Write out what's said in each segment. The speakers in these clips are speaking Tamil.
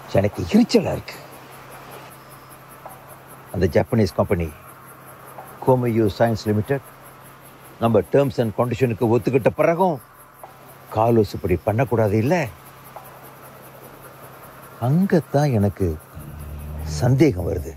எனக்கு எரிச்சலா இருக்கு அந்த ஜப்பனீஸ் கம்பெனி கோமையூ சயின்ஸ் லிமிடெட் நம்ம டேர்ம்ஸ் அண்ட் கண்டிஷனுக்கு ஒத்துக்கிட்ட பிறகும் காலோஸ் இப்படி பண்ணக்கூடாது இல்லை அங்கத்தான் எனக்கு சந்தேகம் வருது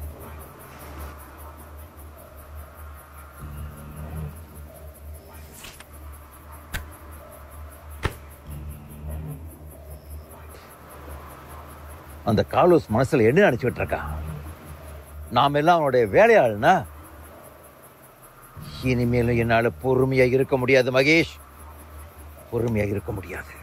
அந்த காலோஸ் மனசுல என்ன நினைச்சுட்டு இருக்கான் நாம் எல்லாம் அவனுடைய வேலையாளுனா இனிமேலும் என்னால பொறுமையா இருக்க முடியாது மகேஷ் பொறுமையா இருக்க முடியாது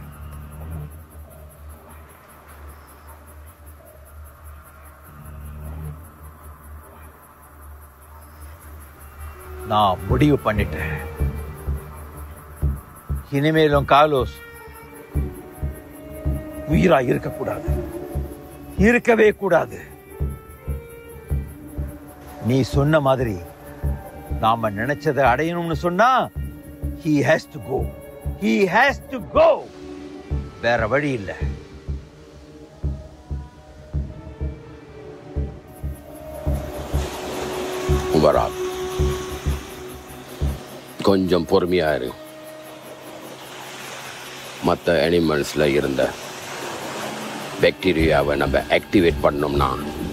நான் முடிவு பண்ணிட்டேன் இனிமேலும் காலோஸ் உயிரா இருக்கக்கூடாது இருக்கவே கூடாது நீ சொன்ன மாதிரி நாம நினைச்சதை அடையணும்னு சொன்னா he has to go he has to go வேற வழி இல்ல வரா கொஞ்சம் பொறுமையா இரு மற்ற அனிமல்ஸ்ல இருந்த பாக்டீரியாவை நம்ம ஆக்டிவேட் பண்ணோம்னா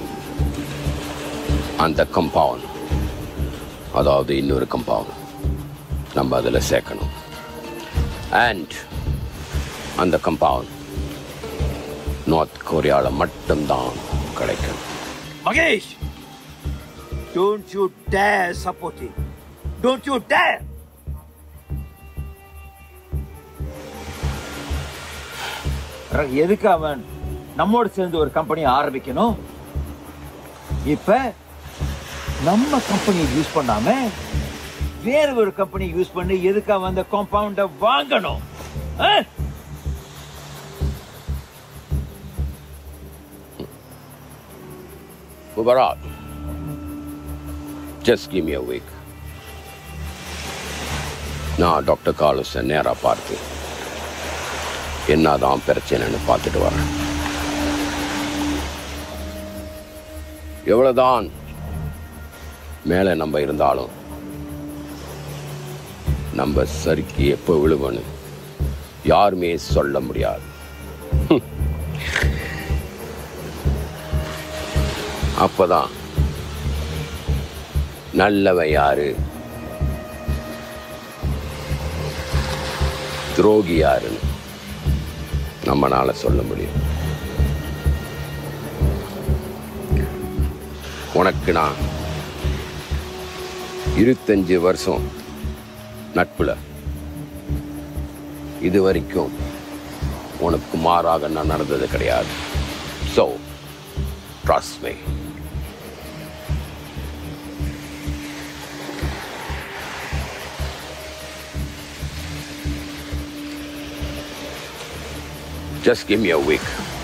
அந்த கம்பவுண்ட் அதாவது இன்னொரு கம்பவுண்ட் நம்ம அதில் சேர்க்கணும் அண்ட் அந்த கம்பவுண்ட் நார்த் கொரியாவில் மட்டும்தான் கிடைக்கும் Mahesh don't you dare support him don't you dare எதுக்கு அவன் நம்மோடு சேர்ந்து ஒரு கம்பெனி ஆரம்பிக்கணும் இப்ப நம்ம கம்பெனி யூஸ் பண்ணாம வேற ஒரு கம்பெனி யூஸ் பண்ணி எதுக்கு அவன் அந்த காம்பவுண்ட வாங்கணும் ஆ? Mubarak, just give me a week. நான் டாக்டர் காலுஸை நேராக பார்த்து என்னதான் பிரச்சனைன்னு பார்த்துட்டு வரேன் எவ்வளவுதான் மேலே நம்ம இருந்தாலும் நம்ம சரிக்கு எப்போ விழுவன்னு யாருமே சொல்ல முடியாது அப்பதான் நல்லவன் யாரு துரோகி யாருன்னு நம்மனால சொல்ல முடியும் உனக்கு நான் இருபத்தஞ்சு வருஷம் நட்புல இது வரைக்கும் உனக்கு மாறாக நான் நடந்தது கிடையாது so trust me Just give me a week.